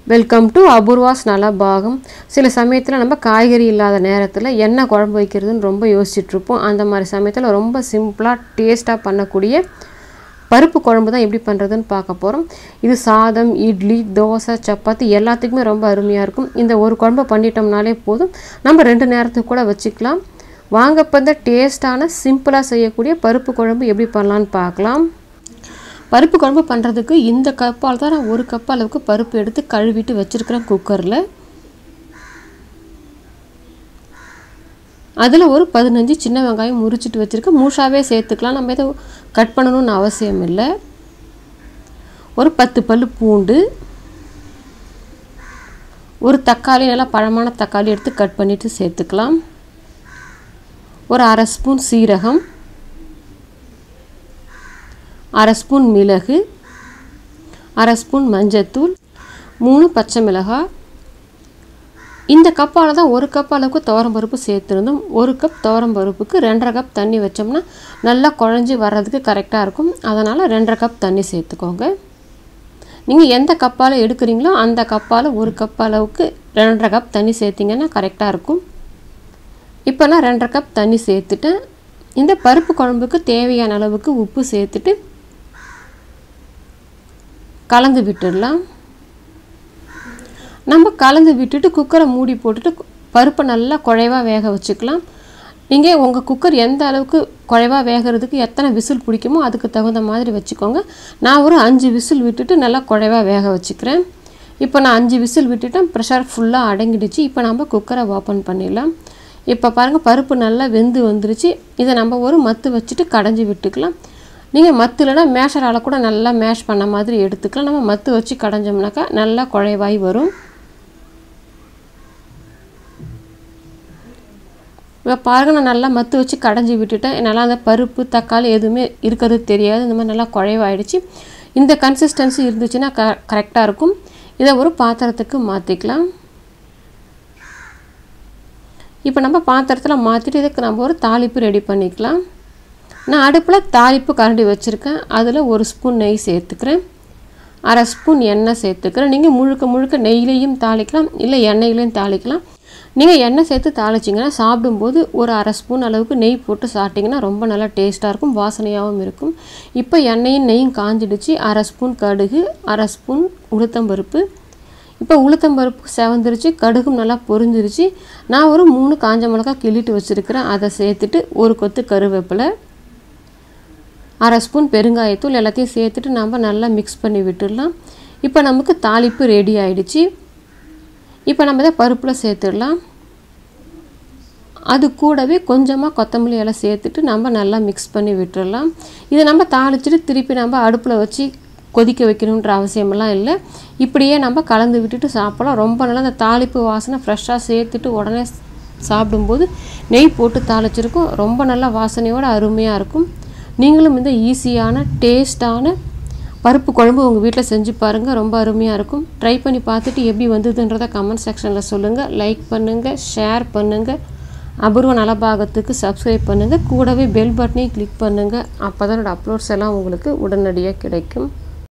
welcome to Apoorva's நலபாகம் சில சமயத்தில் நம்ம காய்கறி இல்லாத நேரத்தில் என்ன குழம்பு வைக்கிறதுன்னு ரொம்ப யோசிச்சுட்ருப்போம் அந்த மாதிரி சமயத்தில் ரொம்ப சிம்பிளாக டேஸ்ட்டாக பண்ணக்கூடிய பருப்பு குழம்பு தான் எப்படி பண்ணுறதுன்னு பார்க்க போகிறோம் இது சாதம் இட்லி தோசை சப்பாத்தி எல்லாத்துக்குமே ரொம்ப அருமையாக இருக்கும் இந்த ஒரு குழம்பு பண்ணிட்டோம்னாலே போதும் நம்ம ரெண்டு நேரத்துக்கு கூட வச்சுக்கலாம் வாங்க இப்போ இந்த டேஸ்ட்டான சிம்பிளாக செய்யக்கூடிய பருப்பு குழம்பு எப்படி பண்ணலான்னு பார்க்கலாம் பருப்பு குழம்பு பண்ணுறதுக்கு இந்த கப்பால் தான் நான் ஒரு கப் அளவுக்கு பருப்பு எடுத்து கழுவிட்டு வச்சுருக்கிறேன் குக்கரில் அதில் ஒரு பதினஞ்சு சின்ன வெங்காயம் முறிச்சிட்டு வச்சுருக்கேன் மூஷாவே சேர்த்துக்கலாம் நம்ம எதுவும் கட் பண்ணணும்னு அவசியம் இல்லை ஒரு பத்து பல் பூண்டு ஒரு தக்காளி நல்லா பழமான தக்காளி எடுத்து கட் பண்ணிவிட்டு சேர்த்துக்கலாம் ஒரு அரை ஸ்பூன் சீரகம் அரை ஸ்பூன் மிளகு அரை ஸ்பூன் மஞ்சத்தூள் மூணு பச்சை மிளகாய் இந்த கப்பால் தான் ஒரு கப் அளவுக்கு துவரம் பருப்பு சேர்த்துருந்தோம் ஒரு கப் துவரம் பருப்புக்கு ரெண்டரை கப் தண்ணி வச்சோம்னா நல்லா குழஞ்சி வர்றதுக்கு கரெக்டாக இருக்கும் அதனால் ரெண்டரை கப் தண்ணி சேர்த்துக்கோங்க நீங்கள் எந்த கப்பால் எடுக்கிறீங்களோ அந்த கப்பால் ஒரு கப் அளவுக்கு ரெண்டரை கப் தண்ணி சேர்த்திங்கன்னா கரெக்டாக இருக்கும் இப்போ நான் ரெண்டரை கப் தண்ணி சேர்த்துட்டேன் இந்த பருப்பு குழம்புக்கு தேவையான அளவுக்கு உப்பு சேர்த்துட்டு கலந்து விட்டுடலாம் நம்ம கலந்து விட்டுட்டு குக்கரை மூடி போட்டுட்டு பருப்பை நல்லா குழைவாக வேக வச்சுக்கலாம் நீங்கள் உங்கள் குக்கர் எந்த அளவுக்கு குழைவாக வேகிறதுக்கு எத்தனை விசில் பிடிக்குமோ அதுக்கு தகுந்த மாதிரி வச்சுக்கோங்க நான் ஒரு அஞ்சு விசில் விட்டுட்டு நல்லா குழைவாக வேக வச்சுக்கிறேன் இப்போ நான் அஞ்சு விசில் விட்டுட்டேன் ப்ரெஷர் ஃபுல்லாக அடங்கிடுச்சு இப்போ நம்ம குக்கரை ஓப்பன் பண்ணிடலாம் இப்போ பாருங்கள் பருப்பு நல்லா வெந்து வந்துருச்சு இதை நம்ம ஒரு மத்து வச்சுட்டு கடைஞ்சி விட்டுக்கலாம் நீங்கள் மத்து இல்லைனா மேஷரால் கூட நல்லா மேஷ் பண்ண மாதிரி எடுத்துக்கலாம் நம்ம மத்து வச்சு கடைஞ்சோம்னாக்கா நல்லா குழைவாய் வரும் இப்போ பாருங்கள் நான் நல்லா மத்து வச்சு கடைஞ்சி விட்டுட்டேன் நல்லா அந்த பருப்பு தக்காளி எதுவுமே இருக்கிறது தெரியாது இந்த மாதிரி நல்லா குழைவாயிடுச்சு இந்த கன்சிஸ்டன்சி இருந்துச்சுன்னா க கரெக்டாக இருக்கும் இதை ஒரு பாத்திரத்துக்கு மாற்றிக்கலாம் இப்போ நம்ம பாத்திரத்தில் மாற்றிட்டு இதுக்கு நம்ம ஒரு தாளிப்பு ரெடி பண்ணிக்கலாம் நான் அடுப்பில் தாளிப்பு கரண்டி வச்சுருக்கேன் அதில் ஒரு ஸ்பூன் நெய் சேர்த்துக்கிறேன் அரை ஸ்பூன் எண்ணெய் சேர்த்துக்கிறேன் நீங்கள் முழுக்க முழுக்க நெய்லேயும் தாளிக்கலாம் இல்லை எண்ணெயிலையும் தாளிக்கலாம் நீங்கள் எண்ணெய் சேர்த்து தாளிச்சிங்கன்னா சாப்பிடும்போது ஒரு அரை ஸ்பூன் அளவுக்கு நெய் போட்டு சாப்பிட்டிங்கன்னா ரொம்ப நல்லா டேஸ்ட்டாக இருக்கும் வாசனையாகவும் இருக்கும் இப்போ எண்ணெயும் நெய்யும் காஞ்சிடுச்சு அரை ஸ்பூன் கடுகு அரை ஸ்பூன் உளுத்தம்பருப்பு இப்போ உளுத்தம்பருப்பு செவந்துருச்சு கடுகும் நல்லா பொரிஞ்சிருச்சு நான் ஒரு மூணு காஞ்ச மிளகா கிள்ளிட்டு வச்சுருக்கிறேன் அதை சேர்த்துட்டு ஒரு கொத்து கருவேப்பிலை அரை ஸ்பூன் பெருங்காயத்தூள் எல்லாத்தையும் சேர்த்துட்டு நம்ம நல்லா மிக்ஸ் பண்ணி விட்டுடலாம் இப்போ நமக்கு தாளிப்பு ரெடி ஆயிடுச்சு இப்போ நம்ம இதை பருப்பில் சேர்த்துடலாம் அது கூடவே கொஞ்சமாக கொத்தமல்லி எல்லாம் சேர்த்துட்டு நம்ம நல்லா மிக்ஸ் பண்ணி விட்டுடலாம் இதை நம்ம தாளிச்சிட்டு திருப்பி நம்ம அடுப்பில் வச்சு கொதிக்க வைக்கணுன்ற அவசியமெல்லாம் இல்லை இப்படியே நம்ம கலந்து விட்டுட்டு சாப்பிடலாம் ரொம்ப நல்லா அந்த தாளிப்பு வாசனை ஃப்ரெஷ்ஷாக சேர்த்துட்டு உடனே சாப்பிடும்போது நெய் போட்டு தாளிச்சிருக்கும் ரொம்ப நல்லா வாசனையோடு அருமையாக இருக்கும் நீங்களும் இந்த ஈஸியான டேஸ்டான பருப்பு குழம்பு உங்கள் வீட்டில் செஞ்சு பாருங்கள் ரொம்ப அருமையாக இருக்கும் ட்ரை பண்ணி பார்த்துட்டு எப்படி வந்ததுன்றதை கமெண்ட் செக்ஷனில் சொல்லுங்கள் லைக் பண்ணுங்கள் ஷேர் பண்ணுங்கள் அபூர்வ நலபாகத்துக்கு சப்ஸ்கிரைப் பண்ணுங்கள் கூடவே பெல் பட்டனையும் கிளிக் பண்ணுங்கள் அப்போ தான் என்னோடய அப்லோட்ஸ் எல்லாம் உங்களுக்கு உடனடியாக கிடைக்கும்